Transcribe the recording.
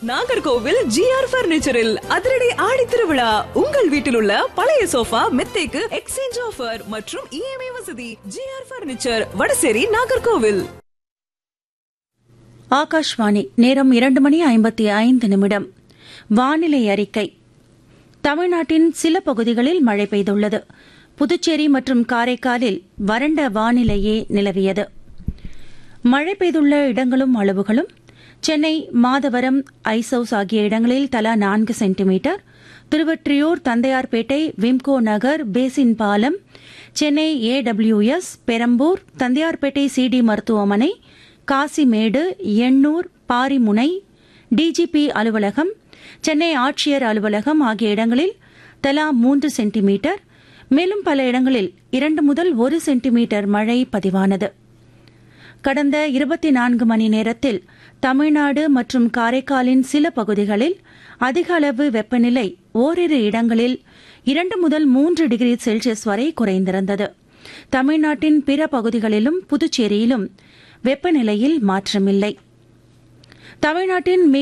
Nagercoil GR பர்னிச்சரில் அதிரடி ஆடி திருவிழா உங்கள் வீட்டில் உள்ள பழைய சோஃபா மெத்தைக்கு எக்ஸ்சேஞ்ச் ஆஃபர் மற்றும் இஎம்ஐ வசதி ஜிஆர் பர்னிச்சர் வடசேரி நாகர்கோவில் ஆகாஷ்வாணி நேரம் இரண்டு மணி ஐம்பத்தி ஐந்து நிமிடம் வானிலை அறிக்கை தமிழ்நாட்டின் சில பகுதிகளில் மழை பெய்துள்ளது புதுச்சேரி மற்றும் காரைக்காலில் வறண்ட வானிலையே நிலவியது மழை பெய்துள்ள இடங்களும் அளவுகளும் சென்னை மாதவரம் ஐசவுஸ் ஆகிய இடங்களில் தலா நான்கு centimetre Thiruvottiyur Tondiarpet Wimco Nagar basin பாலம் சென்னை ஏடபிள்யூஎஸ் பெரம்பூர் தந்தையார்பேட்டை சிடி மருத்துவமனை காசிமேடு எண்ணூர் பாரிமுனை டிஜிபி அலுவலகம் சென்னை ஆட்சியர் அலுவலகம் ஆகிய இடங்களில் தலா மூன்று சென்டிமீட்டர் மேலும் பல இடங்களில் இரண்டு முதல் ஒரு சென்டிமீட்டர் மழை பதிவானது கடந்த இருபத்தி நான்கு மணி நேரத்தில் தமிழ்நாடு மற்றும் காரைக்காலின் சில பகுதிகளில் அதிக அளவு வெப்பநிலை ஓரிரு இடங்களில் இரண்டு முதல் மூன்று டிகிரி செல்சியஸ் வரை குறைந்திருந்தது தமிழ்நாட்டின் பிற பகுதிகளிலும் புதுச்சேரியிலும் வெப்பநிலையில் மாற்றமில்லை தமிழ்நாட்டின்